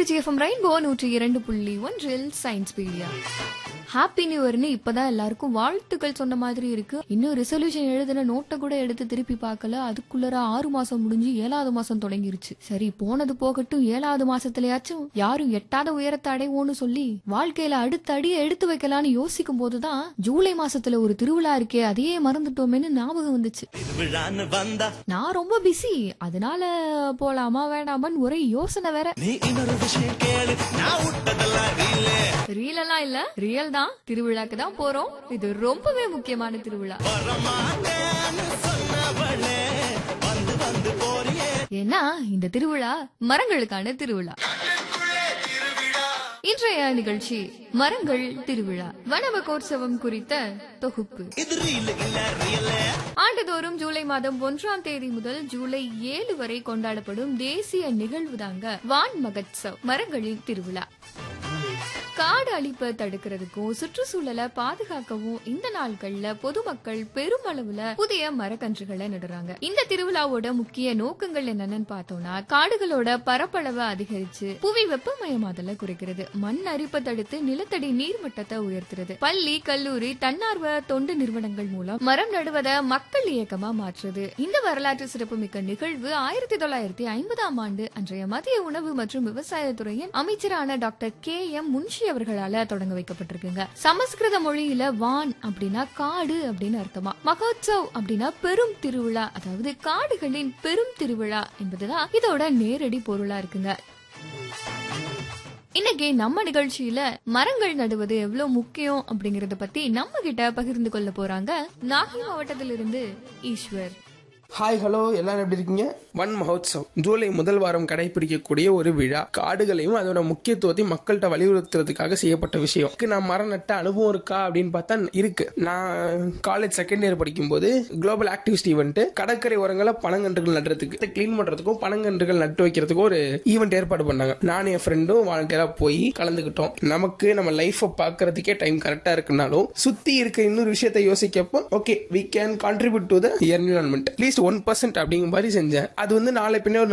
Trichy FM rainbow நூற்றி இரண்டு புள்ளி ஒன்றில் சயின்ஸ் பீடியா ஹாப்பி நியூ இயர்னு இப்பதான் எல்லாருக்கும் வாழ்த்துக்கள் சொன்ன மாதிரி இருக்கு இன்னும் ரெசல்யூஷன் எழுதின நோட்டை கூட எடுத்து திருப்பி பார்க்கல அதுக்குள்ளர ஆறு மாசம் முடிஞ்சு ஏழாவது மாசம் தொடங்கிருச்சு சரி போனது போகட்டும் ஏழாவது மாசத்துலயாச்சும் யாரும் எட்டாத உயரத்தை அடைவோன்னு சொல்லி வாழ்க்கையில அடுத்த அடியை எடுத்து வைக்கலாம்னு யோசிக்கும் போதுதான் ஜூலை மாசத்துல ஒரு திருவிழா இருக்கே அதையே மறந்துட்டோமேன்னு ஞாபகம் வந்துச்சு விழான்னு வந்தா நான் ரொம்ப பிஸி அதனால போலாமா வேண்டாமான்னு ஒரே யோசனை வேற நீ இன்னொரு விஷயம் கேளு நான் விட்டதெல்லாம் ரீலே ரீல் எல்லாம் இல்ல ரியல் தான் திருவிழாக்கு தான் போறோம் இது ரொம்பவே முக்கியமான திருவிழா வரமாட்டேன்னு சொன்னவளே வந்து வந்து போறியே ஏன்னா இந்த திருவிழா மரங்களுக்கான திருவிழா இன்றைய நிகழ்ச்சி மரங்கள் திருவிழா வனமகோற்சவம் குறித்த தொகுப்பு இது ரீல் இல்ல ரியலே ஆண்டுதோறும் ஜூலை மாதம் ஒன்றாம் தேதி முதல் ஜூலை ஏழு வரை கொண்டாடப்படும் தேசிய நிகழ்வு தாங்க வான் மகத்சவ் மரங்களின் திருவிழா காடு அழிப்பை தடுக்கிறதுக்கும் சுற்றுச்சூழலை பாதுகாக்கவும் இந்த நாட்கள்ல பொதுமக்கள் பெருமளவுல புதிய மரக்கன்றுகளை நடுறாங்க இந்த திருவிழாவோட முக்கிய நோக்கங்கள் என்னன்னு பார்த்தோம்னா காடுகளோட பரப்பளவை அதிகரிச்சு புவி வெப்பமயமாதலை குறைக்கிறது மண் அரிப்பை தடுத்து நிலத்தடி நீர்மட்டத்தை உயர்த்துறது பள்ளி கல்லூரி தன்னார்வ தொண்டு நிறுவனங்கள் மூலம் மரம் நடுவதை மக்கள் இயக்கமா மாற்றுறது இந்த வரலாற்று சிறப்புமிக்க நிகழ்வு ஆயிரத்தி தொள்ளாயிரத்தி ஐம்பதாம் ஆண்டு அன்றைய மத்திய உணவு மற்றும் விவசாயத்துறையின் அமைச்சரான டாக்டர் கே எம் முன்ஷி அவர்களால தொடங்க வைக்கப்பட்டிருக்குங்க சமஸ்கிருத மொழியில வான் அப்படின்னா காடு அப்படின்னு அர்த்தமா மகோத்சவ் அப்படின்னா பெரும் திருவிழா அதாவது காடுகளின் பெரும் திருவிழா என்பதுதான் இதோட நேரடி பொருளா இருக்குங்க இன்னைக்கு நம்ம நிகழ்ச்சியில மரங்கள் நடுவது எவ்வளவு முக்கியம் அப்படிங்கறத பத்தி நம்ம கிட்ட பகிர்ந்து கொள்ள போறாங்க நாகை மாவட்டத்திலிருந்து ஈஸ்வர் ஹாய் ஹலோ எல்லாரும் எப்படி இருக்கீங்க வன் மஹோத்சவ் ஜூலை முதல் வாரம் கடைபிடிக்கக்கூடிய ஒரு விழா காடுகளையும் அதோட முக்கியத்துவத்தையும் மக்கள்கிட்ட வலியுறுத்துறதுக்காக செய்யப்பட்ட விஷயம் இதுக்கு நான் மரம் நட்ட அனுபவம் இருக்கா அப்படின்னு பார்த்தா இருக்கு நான் காலேஜ் செகண்ட் இயர் படிக்கும்போது குளோபல் ஆக்டிவிஸ்ட் ஈவெண்ட் கடற்கரை ஓரங்களை பனங்கன்றுகள் நடுறதுக்கு க்ளீன் பண்றதுக்கும் பனங்கன்றுகள் நட்டு வைக்கிறதுக்கும் ஒரு ஈவெண்ட் ஏற்பாடு பண்ணாங்க நானும் என் ஃப்ரெண்டும் வாலண்டியரா போய் கலந்துக்கிட்டோம் நமக்கு நம்ம லைஃப்பை பார்க்கறதுக்கே டைம் கரெக்டா இருக்குனாலும் சுத்தி இருக்க இன்னொரு விஷயத்தை யோசிக்கப்போ okay we can contribute to the environment at least one percent அப்படிங்கிற மாதிரி செஞ்சேன் அது வந்து நாளை பின்ன ஒரு